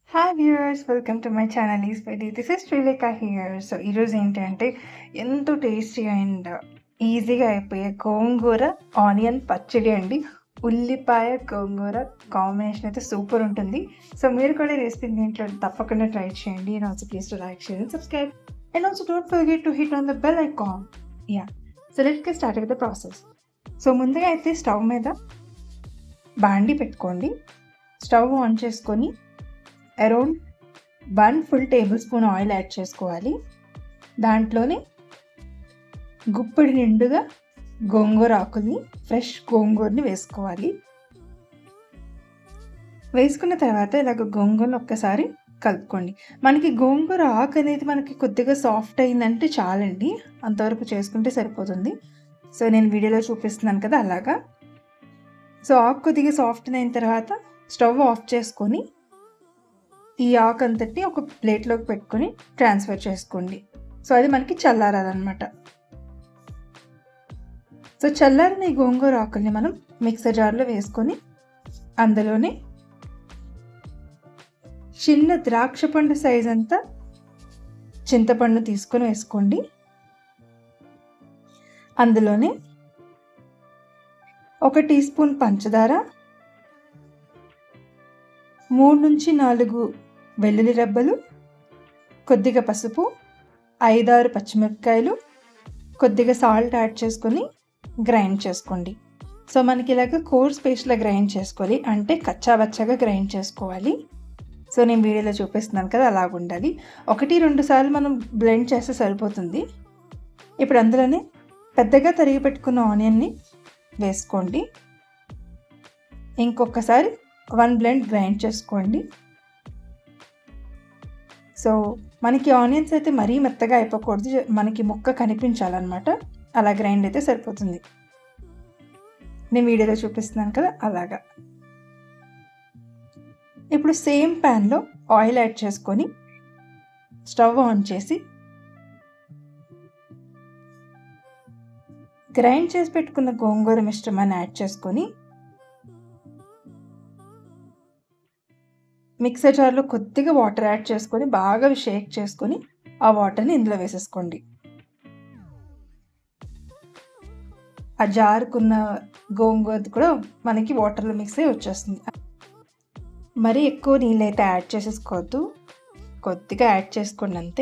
hi viewers welcome to my channel is very this is Srilekha here so ఈరోజు ఏంటంటే ఎంతో tasty and ఈజీగా అయిపోయే గోంగూర ఆనియన్ పచ్చడి అండి ఉల్లిపాయ గోంగూర కాంబినేషన్ అయితే సూపర్ ఉంటుంది సో మీరు కూడా ఈ రెసిపీ దీంట్లో తప్పకుండా ట్రై చేయండి and also please to like share and subscribe and also don't forget to hit on the bell icon yeah so let కి start with the process so ముందుగా అయితే స్టవ్ మీద బాండి పెట్టుకోండి స్టవ్ ఆన్ చేసుకొని around one full table spoon oil add చేసుకోవాలి దాంట్లోనే గుప్పిడి నిండుగా గోంగూర ఆకుల్ని ఫ్రెష్ గోంగూరని వేసుకోవాలి వేసుకున్న తర్వాత ఇలాగ గోంగూరను ఒక్కసారి కలుపుకోండి మనకి గోంగూర ఆకు అనేది మనకి కొద్దిగా సాఫ్ట్ అయిందంటే చాలండి అంతవరకు చేసుకుంటే సరిపోతుంది సో నేను వీడియోలో చూపిస్తున్నాను కదా అలాగా సో ఆకు కొద్దిగా సాఫ్ట్ అయిన తర్వాత స్టవ్ ఆఫ్ చేసుకొని ఈ ఆకు అంతటిని ఒక ప్లేట్లోకి పెట్టుకొని ట్రాన్స్ఫర్ చేసుకోండి సో అది మనకి చల్లారాలన్నమాట సో చల్లారిన ఈ గోంగూర ఆకుల్ని మనం మిక్సర్ జార్లో వేసుకొని అందులోనే చిన్న ద్రాక్ష పండు సైజ్ అంతా చింతపండు తీసుకొని వేసుకోండి అందులోనే ఒక టీ స్పూన్ పంచదార మూడు నుంచి నాలుగు వెల్లుల్లి రెబ్బలు కొద్దిగా పసుపు ఐదారు పచ్చిమిరపకాయలు కొద్దిగా సాల్ట్ యాడ్ చేసుకొని గ్రైండ్ చేసుకోండి సో మనకి ఇలాగ కోర్స్ పేస్ట్లో గ్రైండ్ చేసుకోవాలి అంటే కచ్చాబచ్చాగా గ్రైండ్ చేసుకోవాలి సో నేను వీడియోలో చూపిస్తున్నాను కదా అలాగ ఉండాలి ఒకటి రెండు సార్లు మనం బ్లెండ్ చేస్తే సరిపోతుంది ఇప్పుడు అందులోనే పెద్దగా తరిగి పెట్టుకున్న ఆనియన్ని వేసుకోండి ఇంకొకసారి వన్ బ్లెండ్ గ్రైండ్ చేసుకోండి సో మనకి ఆనియన్స్ అయితే మరీ మెత్తగా అయిపోకూడదు మనకి ముక్క కనిపించాలన్నమాట అలా గ్రైండ్ అయితే సరిపోతుంది నేను వీడియోలో చూపిస్తున్నాను కదా అలాగా ఇప్పుడు సేమ్ ప్యాన్లో ఆయిల్ యాడ్ చేసుకొని స్టవ్ ఆన్ చేసి గ్రైండ్ చేసి పెట్టుకున్న గోంగూర మిశ్రమాన్ని యాడ్ చేసుకొని మిక్సర్ జార్లో కొద్దిగా వాటర్ యాడ్ చేసుకొని బాగా షేక్ చేసుకొని ఆ వాటర్ని ఇందులో వేసేసుకోండి ఆ జారుకున్న గోంగూర కూడా మనకి వాటర్లో మిక్స్ అయ్యి వచ్చేస్తుంది మరీ ఎక్కువ నీళ్ళు అయితే యాడ్ చేసేసుకోవద్దు కొద్దిగా యాడ్ చేసుకోండి అంతే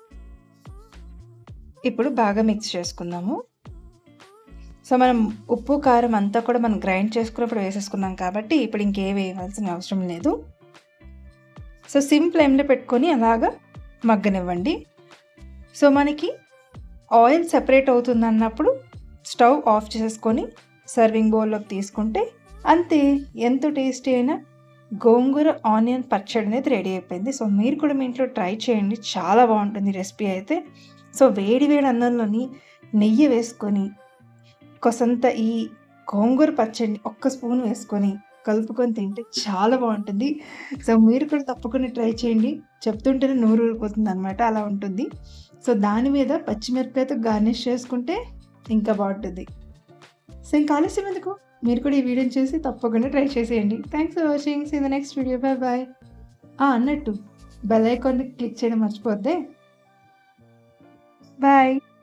ఇప్పుడు బాగా మిక్స్ చేసుకుందాము సో మనం ఉప్పు కారం అంతా కూడా మనం గ్రైండ్ చేసుకున్నప్పుడు వేసేసుకున్నాం కాబట్టి ఇప్పుడు ఇంకే వేయవలసిన అవసరం లేదు సో సిమ్ ఫ్లేమ్లో పెట్టుకొని అలాగా మగ్గనివ్వండి సో మనకి ఆయిల్ సెపరేట్ అవుతుంది అన్నప్పుడు స్టవ్ ఆఫ్ చేసేసుకొని సర్వింగ్ బౌల్లోకి తీసుకుంటే అంతే ఎంతో టేస్టీ అయిన గోంగూర ఆనియన్ పచ్చడి అనేది రెడీ అయిపోయింది సో మీరు కూడా మీ ఇంట్లో ట్రై చేయండి చాలా బాగుంటుంది రెసిపీ అయితే సో వేడి వేడి అన్నంలోని నెయ్యి వేసుకొని కొసంత ఈ గోంగూర పచ్చడిని ఒక్క స్పూన్ వేసుకొని కలుపుకొని తింటే చాలా బాగుంటుంది సో మీరు కూడా తప్పకుండా ట్రై చేయండి చెప్తుంటేనే నోరు ఊరిపోతుంది అనమాట అలా ఉంటుంది సో దాని మీద పచ్చిమిరపకాయతో గార్నిష్ చేసుకుంటే ఇంకా బాగుంటుంది సో ఇంకా ఆలస్యం ఎందుకు మీరు కూడా ఈ వీడియోని చూసి తప్పకుండా ట్రై చేసేయండి thanks for watching see the next video bye bye అన్నట్టు బెల్ ఐకాన్ క్లిక్ చేయడం మర్చిపోద్దే బాయ్